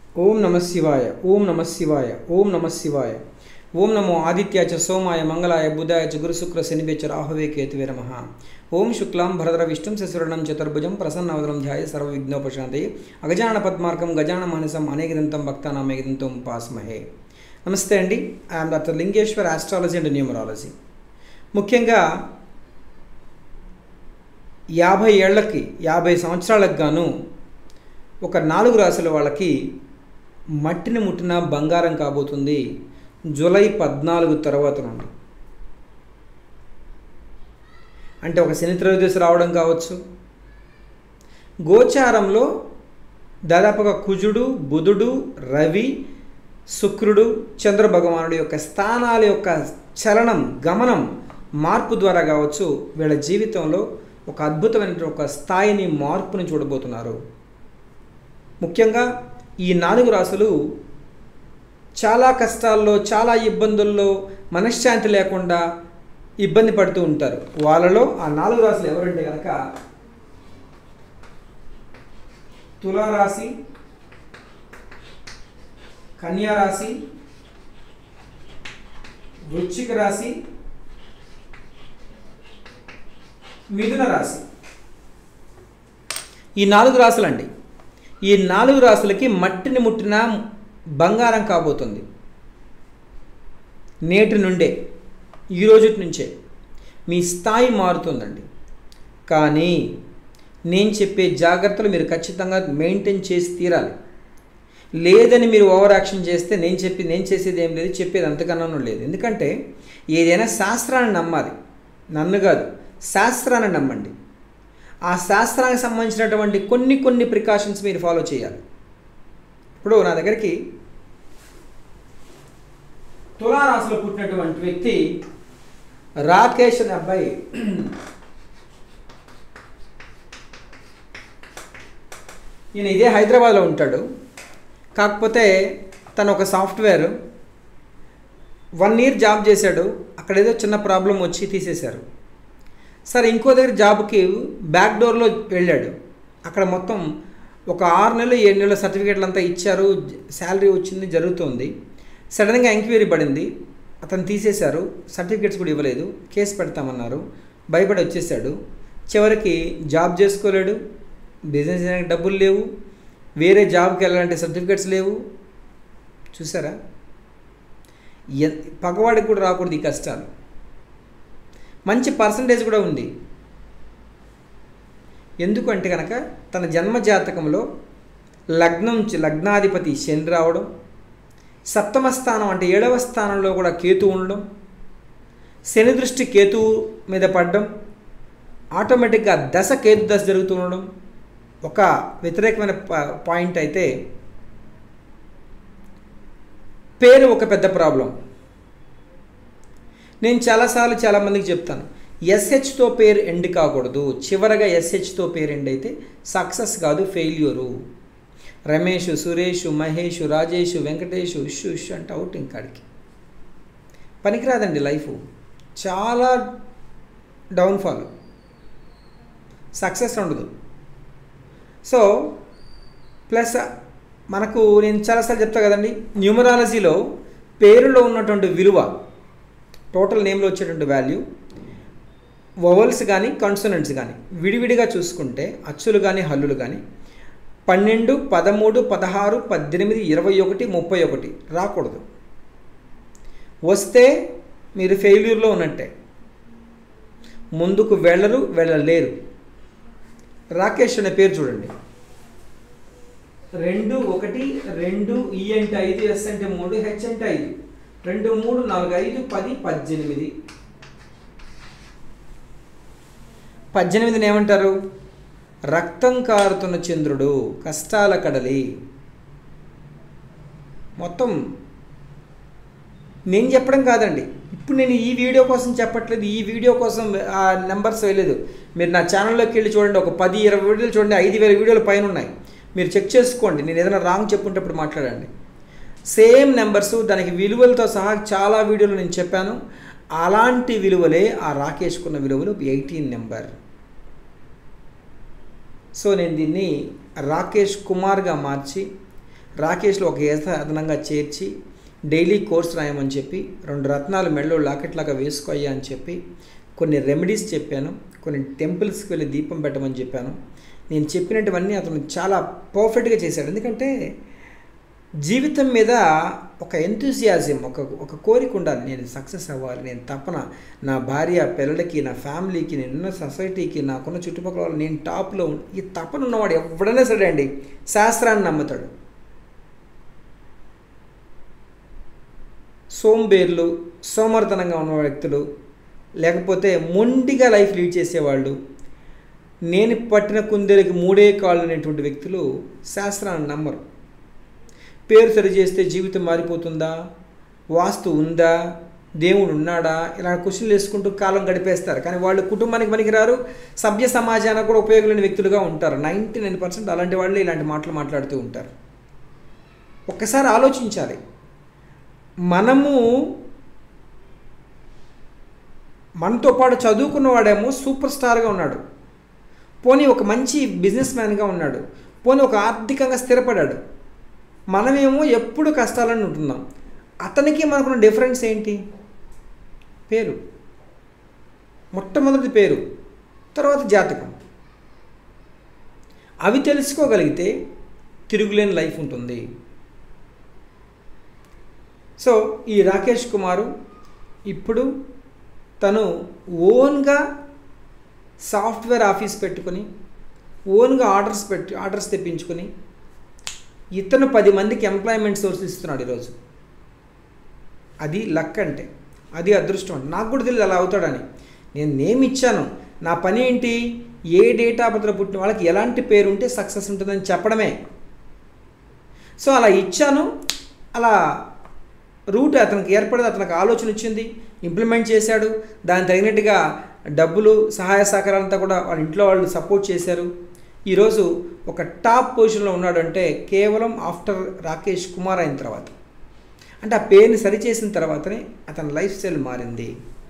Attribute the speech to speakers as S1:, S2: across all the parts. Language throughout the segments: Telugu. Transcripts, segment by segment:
S1: ఓం నమ శివాయ ఓం నమ శివాయ ఓం నమ శివాయ ఓం నమో ఆదిత్యాయ చ సోమాయ మంగళాయ బుధాయ చ గురుశుక్ర శనిభ్యచ రాహవే కేతువే నమ ఓం శుక్లాం భరద్ర విష్ణుం శశురణం చతుర్భుజం ప్రసన్నవదనం ధ్యాయ సర్వవిఘ్నోపశాంతయే అగజాన పద్మార్కం గజాన మానసం అనేకదంతం భక్తానాం ఏకదంతం ఉపాస్మహే నమస్తే అండి I'm doctor Lingeshwar astrology and numerology ముఖ్యంగా యాభై ఏళ్లకి యాభై సంవత్సరాలకు గాను ఒక నాలుగు రాశుల వాళ్ళకి మట్టిని ముట్టిన బంగారం కాబోతుంది జూలై పద్నాలుగు తర్వాత నుండి అంటే ఒక శని త్రయోదశి రావడం కావచ్చు గోచారంలో దాదాపుగా కుజుడు బుధుడు రవి శుక్రుడు చంద్ర భగవానుడి యొక్క స్థానాల యొక్క చలనం గమనం మార్పు ద్వారా కావచ్చు వీళ్ళ జీవితంలో ఒక అద్భుతమైన ఒక స్థాయిని మార్పుని చూడబోతున్నారు ముఖ్యంగా ఈ నాలుగు రాసులు చాలా కష్టాల్లో చాలా ఇబ్బందుల్లో మనశ్శాంతి లేకుండా ఇబ్బంది పడుతూ ఉంటారు వాళ్ళలో ఆ నాలుగు రాశులు ఎవరంటే కనుక తులారాశి కన్యా రాశి వృశ్చిక రాశి మిథున రాశి ఈ నాలుగు రాశులండి ఈ నాలుగు రాశులకి మట్టిని ముట్టిన బంగారం కాబోతుంది నేటి నుండే ఈ రోజు నుంచే మీ స్థాయి మారుతుందండి కానీ నేను చెప్పే జాగ్రత్తలు మీరు ఖచ్చితంగా మెయింటైన్ చేసి తీరాలి లేదని మీరు ఓవర్ యాక్షన్ చేస్తే నేను చెప్పి నేను చేసేది ఏం లేదు చెప్పేది అంతకన్నా లేదు ఎందుకంటే ఏదైనా శాస్త్రాన్ని నమ్మాలి నన్ను కాదు శాస్త్రాన్ని నమ్మండి ఆ శాస్త్రానికి సంబంధించినటువంటి కొన్ని కొన్ని ప్రికాషన్స్ మీరు ఫాలో చేయాలి ఇప్పుడు నా దగ్గరికి తులారాశిలో పుట్టినటువంటి వ్యక్తి రాకేష్ అనే అబ్బాయి ఈయన ఇదే హైదరాబాద్లో ఉంటాడు కాకపోతే తను ఒక సాఫ్ట్వేర్ వన్ ఇయర్ జాబ్ చేశాడు అక్కడ ఏదో చిన్న ప్రాబ్లం వచ్చి తీసేశారు సరే ఇంకో దగ్గర జాబ్కి బ్యాక్ డోర్లో వెళ్ళాడు అక్కడ మొత్తం ఒక ఆరు నెలలు ఏడు నెలల సర్టిఫికేట్లు అంతా ఇచ్చారు శాలరీ వచ్చింది జరుగుతుంది సడన్గా ఎంక్వైరీ పడింది అతను తీసేశారు సర్టిఫికేట్స్ కూడా ఇవ్వలేదు కేసు పెడతామన్నారు భయపడి వచ్చేసాడు చివరికి జాబ్ చేసుకోలేడు బిజినెస్ చేయడానికి డబ్బులు లేవు వేరే జాబ్కి వెళ్ళాలంటే సర్టిఫికేట్స్ లేవు చూసారా పగవాడికి కూడా రాకూడదు ఈ కష్టాలు మంచి పర్సంటేజ్ కూడా ఉంది ఎందుకంటే కనుక తన జన్మ జాతకంలో లగ్నం లగ్నాధిపతి శని రావడం సప్తమ స్థానం అంటే ఏడవ స్థానంలో కూడా కేతు ఉండడం శని దృష్టి కేతువు మీద పడడం ఆటోమేటిక్గా దశ కేతు దశ జరుగుతూ ఉండడం ఒక వ్యతిరేకమైన పాయింట్ అయితే పేరు ఒక పెద్ద ప్రాబ్లం నేను చాలాసార్లు చాలామందికి చెప్తాను ఎస్హెచ్తో పేరు ఎండ్ కాకూడదు చివరగా ఎస్హెచ్తో పేరు ఎండ్ అయితే సక్సెస్ కాదు ఫెయిల్యూరు రమేష్ సురేష్ మహేష్ రాజేష్ వెంకటేష్ ఉష్ ఉష్ అంటే అవుట్ ఇంకాడికి పనికిరాదండి లైఫ్ చాలా డౌన్ఫాల్ సక్సెస్ ఉండదు సో ప్లస్ మనకు నేను చాలాసార్లు చెప్తా కదండి న్యూమరాలజీలో పేరులో ఉన్నటువంటి విలువ టోటల్ నేమ్లో వచ్చేటువంటి వాల్యూ వవల్స్ కానీ కన్సోనెంట్స్ కానీ విడివిడిగా చూసుకుంటే అచ్చులు కానీ హల్లులు కానీ పన్నెండు పదమూడు పదహారు పద్దెనిమిది ఇరవై ఒకటి ముప్పై ఒకటి రాకూడదు వస్తే మీరు ఫెయిల్యూర్లో ఉన్నట్టే ముందుకు వెళ్ళరు వెళ్ళలేరు రాకేష్ అనే పేరు చూడండి రెండు ఒకటి రెండు ఈ అంటే ఐదు ఎస్ అంటే మూడు హెచ్ అంటే ఐదు రెండు మూడు నాలుగు ఐదు పది పద్దెనిమిది పద్దెనిమిదిని ఏమంటారు రక్తం కారుతున్న చంద్రుడు కష్టాల కడలి మొత్తం నేను చెప్పడం కాదండి ఇప్పుడు నేను ఈ వీడియో కోసం చెప్పట్లేదు ఈ వీడియో కోసం ఆ నెంబర్స్ వేయలేదు మీరు నా ఛానల్లోకి వెళ్ళి చూడండి ఒక పది ఇరవై వీడియోలు చూడండి ఐదు వేల వీడియోలు పైన ఉన్నాయి మీరు చెక్ చేసుకోండి నేను ఏదైనా రాంగ్ చెప్పుంటప్పుడు మాట్లాడండి సేమ్ నెంబర్స్ దానికి విలువలతో సహా చాలా వీడియోలు నేను చెప్పాను అలాంటి విలువలే ఆ రాకేష్కున్న విలువలు ఎయిటీన్ నెంబర్ సో నేను దీన్ని రాకేష్ కుమార్గా మార్చి రాకేష్లో ఒక ఏస అదనంగా చేర్చి డైలీ కోర్స్ రాయమని చెప్పి రెండు రత్నాలు మెడలో లాకెట్లాగా వేసుకోయ్యా అని చెప్పి కొన్ని రెమెడీస్ చెప్పాను కొన్ని టెంపుల్స్కి వెళ్ళి దీపం పెట్టమని చెప్పాను నేను చెప్పినటువన్నీ అతను చాలా పర్ఫెక్ట్గా చేశాడు ఎందుకంటే జీవితం మీద ఒక ఎంతూజియాజం ఒక ఒక కోరిక ఉండాలి నేను సక్సెస్ అవ్వాలి నేను తపన నా భార్య పిల్లలకి నా ఫ్యామిలీకి నేనున్న సొసైటీకి నాకున్న చుట్టుపక్కల వాళ్ళు నేను టాప్లో ఉం- ఈ తపన ఉన్నవాడు ఎవడైనా సరే అండి శాస్త్రాన్ని నమ్ముతాడు సోంబేర్లు సోమర్తనంగా ఉన్న వ్యక్తులు లేకపోతే మొండిగా లైఫ్ లీడ్ చేసేవాళ్ళు నేను పట్టిన కుందేలకి మూడే కాళ్ళు అనేటువంటి వ్యక్తులు శాస్త్రాన్ని నమ్మరు పేరు సరి చేస్తే జీవితం మారిపోతుందా వాస్తు ఉందా దేవుడు ఉన్నాడా ఇలా క్వశ్చన్లు వేసుకుంటూ కాలం గడిపేస్తారు కానీ వాళ్ళు కుటుంబానికి పనికిరారు సభ్య సమాజానికి కూడా ఉపయోగం లేని వ్యక్తులుగా ఉంటారు నైంటీ నైన్ పర్సెంట్ అలాంటి వాళ్ళే ఇలాంటి మాటలు మాట్లాడుతూ ఉంటారు ఒక్కసారి ఆలోచించాలి మనము మనతో పాటు చదువుకున్నవాడేమో సూపర్ స్టార్గా ఉన్నాడు పోనీ ఒక మంచి బిజినెస్ మ్యాన్గా ఉన్నాడు పోనీ ఒక ఆర్థికంగా స్థిరపడ్డాడు మనమేమో ఎప్పుడు కష్టాలని ఉంటున్నాం అతనికి మనకున్న డిఫరెన్స్ ఏంటి పేరు మొట్టమొదటి పేరు తర్వాత జాతకం అవి తెలుసుకోగలిగితే తిరుగులేని లైఫ్ ఉంటుంది సో ఈ రాకేష్ కుమారు ఇప్పుడు తను ఓన్గా సాఫ్ట్వేర్ ఆఫీస్ పెట్టుకొని ఓన్గా ఆర్డర్స్ పెట్టి ఆర్డర్స్ తెప్పించుకొని ఇతను పది మందికి ఎంప్లాయ్మెంట్ సోర్స్ ఇస్తున్నాడు ఈరోజు అది లక్ అంటే అది అదృష్టం అంటే నాకు కూడా తెలియదు అలా అవుతాడని నేను నేమ్ ఇచ్చాను నా పని ఏంటి ఏ డేట్ ఆఫ్ బర్త్లో పుట్టిన వాళ్ళకి ఎలాంటి పేరు ఉంటే సక్సెస్ ఉంటుందని చెప్పడమే సో అలా ఇచ్చాను అలా రూట్ అతనికి ఏర్పడింది అతనికి ఆలోచన వచ్చింది ఇంప్లిమెంట్ చేశాడు దానికి తగినట్టుగా డబ్బులు సహాయ సహకారాలంతా కూడా వాళ్ళ ఇంట్లో వాళ్ళు సపోర్ట్ చేశారు ఈరోజు ఒక టాప్ పొజిషన్లో ఉన్నాడంటే కేవలం ఆఫ్టర్ రాకేష్ కుమార్ అయిన తర్వాత అంటే ఆ పేరుని సరిచేసిన తర్వాతనే అతని లైఫ్ స్టైల్ మారింది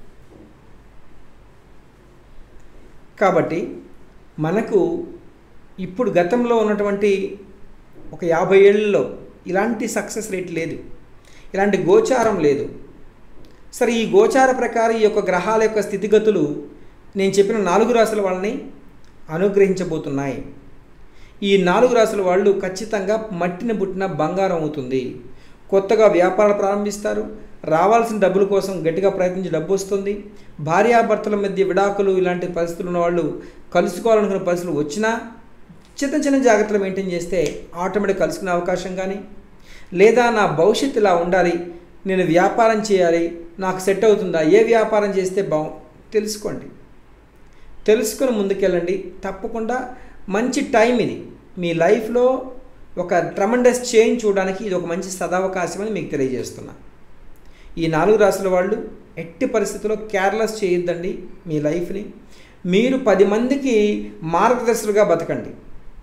S1: కాబట్టి మనకు ఇప్పుడు గతంలో ఉన్నటువంటి ఒక యాభై ఏళ్ళలో ఇలాంటి సక్సెస్ రేట్ లేదు ఇలాంటి గోచారం లేదు సరే ఈ గోచార ప్రకారం ఈ యొక్క గ్రహాల యొక్క స్థితిగతులు నేను చెప్పిన నాలుగు రాసుల వాళ్ళని అనుగ్రహించబోతున్నాయి ఈ నాలుగు రాసుల వాళ్ళు ఖచ్చితంగా మట్టిన పుట్టిన బంగారం అవుతుంది కొత్తగా వ్యాపారాలు ప్రారంభిస్తారు రావాల్సిన డబ్బుల కోసం గట్టిగా ప్రయత్నించి డబ్బు వస్తుంది భార్యాభర్తల మధ్య విడాకులు ఇలాంటి పరిస్థితులు ఉన్న వాళ్ళు కలుసుకోవాలనుకున్న పరిస్థితులు వచ్చినా చిన్న చిన్న జాగ్రత్తలు మెయింటైన్ చేస్తే ఆటోమేటిక్ కలుసుకునే అవకాశం కానీ లేదా నా భవిష్యత్తు ఇలా ఉండాలి నేను వ్యాపారం చేయాలి నాకు సెట్ అవుతుందా ఏ వ్యాపారం చేస్తే బాగు తెలుసుకోండి తెలుసుకొని ముందుకెళ్ళండి తప్పకుండా మంచి టైం ఇది మీ లైఫ్లో ఒక ట్రమండస్ చేంజ్ చూడడానికి ఇది ఒక మంచి సదావకాశం అని మీకు తెలియజేస్తున్నా ఈ నాలుగు రాసుల వాళ్ళు ఎట్టి పరిస్థితుల్లో కేర్లెస్ చేయొద్దండి మీ లైఫ్ని మీరు పది మందికి మార్గదర్శకులుగా బతకండి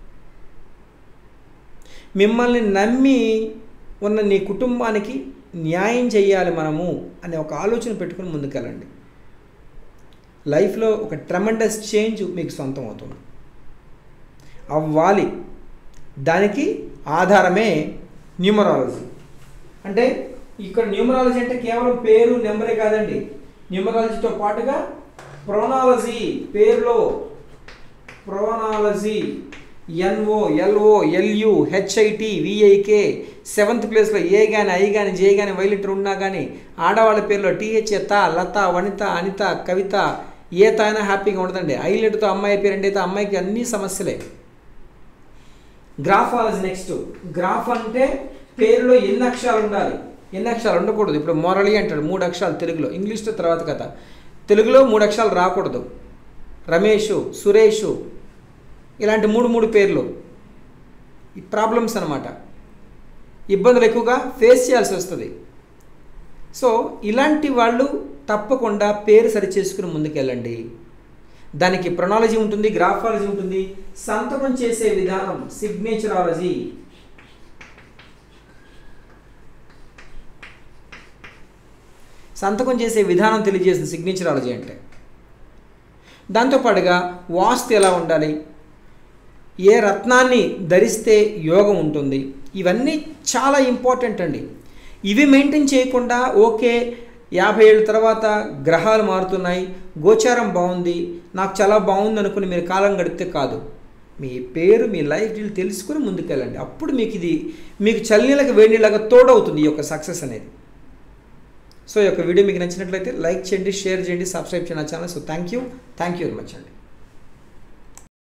S1: మిమ్మల్ని నమ్మి ఉన్న నీ కుటుంబానికి న్యాయం చేయాలి మనము అనే ఒక ఆలోచన పెట్టుకుని ముందుకెళ్ళండి లైఫ్లో ఒక ట్రమండస్ చేంజ్ మీకు సొంతం అవుతుంది అవ్వాలి దానికి ఆధారమే న్యూమరాలజీ అంటే ఇక్కడ న్యూమరాలజీ అంటే కేవలం పేరు నెంబరే కాదండి న్యూమరాలజీతో పాటుగా ప్రొనాలజీ పేరులో ప్రొనాలజీ N O L O L U H I T V I K seventh ప్లేస్లో ఏ కానీ ఐ కానీ జే కానీ వైలెటర్ ఉన్నా కానీ ఆడవాళ్ళ పేర్లో టీహెచ్ తా లత వనిత అనిత కవిత ఏ తాయినా హ్యాపీగా ఉండదండి ఐలెట్తో అమ్మాయి పేరు అంటే అమ్మాయికి అన్ని సమస్యలే గ్రాఫాలజీ నెక్స్ట్ గ్రాఫ్ అంటే పేరులో ఎన్ని అక్షరాలు ఉండాలి ఎన్ని అక్షరాలు ఉండకూడదు ఇప్పుడు మొరళి అంటాడు మూడు అక్షరాలు తెలుగులో ఇంగ్లీష్తో తర్వాత కథ తెలుగులో మూడు అక్షరాలు రాకూడదు రమేష్ సురేష్ ఇలాంటి మూడు మూడు పేర్లు ఈ ప్రాబ్లమ్స్ అనమాట ఇబ్బందులు ఎక్కువగా ఫేస్ చేయాల్సి వస్తుంది సో ఇలాంటి వాళ్ళు తప్పకుండా పేరు సరిచేసుకుని ముందుకెళ్ళండి దానికి ప్రొనాలజీ ఉంటుంది గ్రాఫాలజీ ఉంటుంది సంతకం చేసే విధానం సిగ్నేచరాలజీ సంతకం చేసే విధానం తెలియజేస్తుంది సిగ్నేచరాలజీ అంటే దాంతోపాటుగా వాస్తు ఎలా ఉండాలి ఏ రత్నాన్ని ధరిస్తే యోగం ఉంటుంది ఇవన్నీ చాలా ఇంపార్టెంట్ అండి ఇవి మెయింటైన్ చేయకుండా ఓకే యాభై ఏళ్ళ తర్వాత గ్రహాలు మారుతున్నాయి గోచారం బాగుంది నాకు చాలా బాగుంది అనుకుని మీరు కాలం గడిపితే కాదు మీ పేరు మీ లైఫ్ డీల్ తెలుసుకుని ముందుకెళ్ళండి అప్పుడు మీకు ఇది మీకు చల్లనీళ్ళకి వేడినీళ్ళగా తోడవుతుంది ఈ యొక్క సక్సెస్ అనేది సో ఈ యొక్క వీడియో మీకు నచ్చినట్లయితే లైక్ చేయండి షేర్ చేయండి సబ్స్క్రైబ్ చేయండి నా channel so thank you thank you very much అండి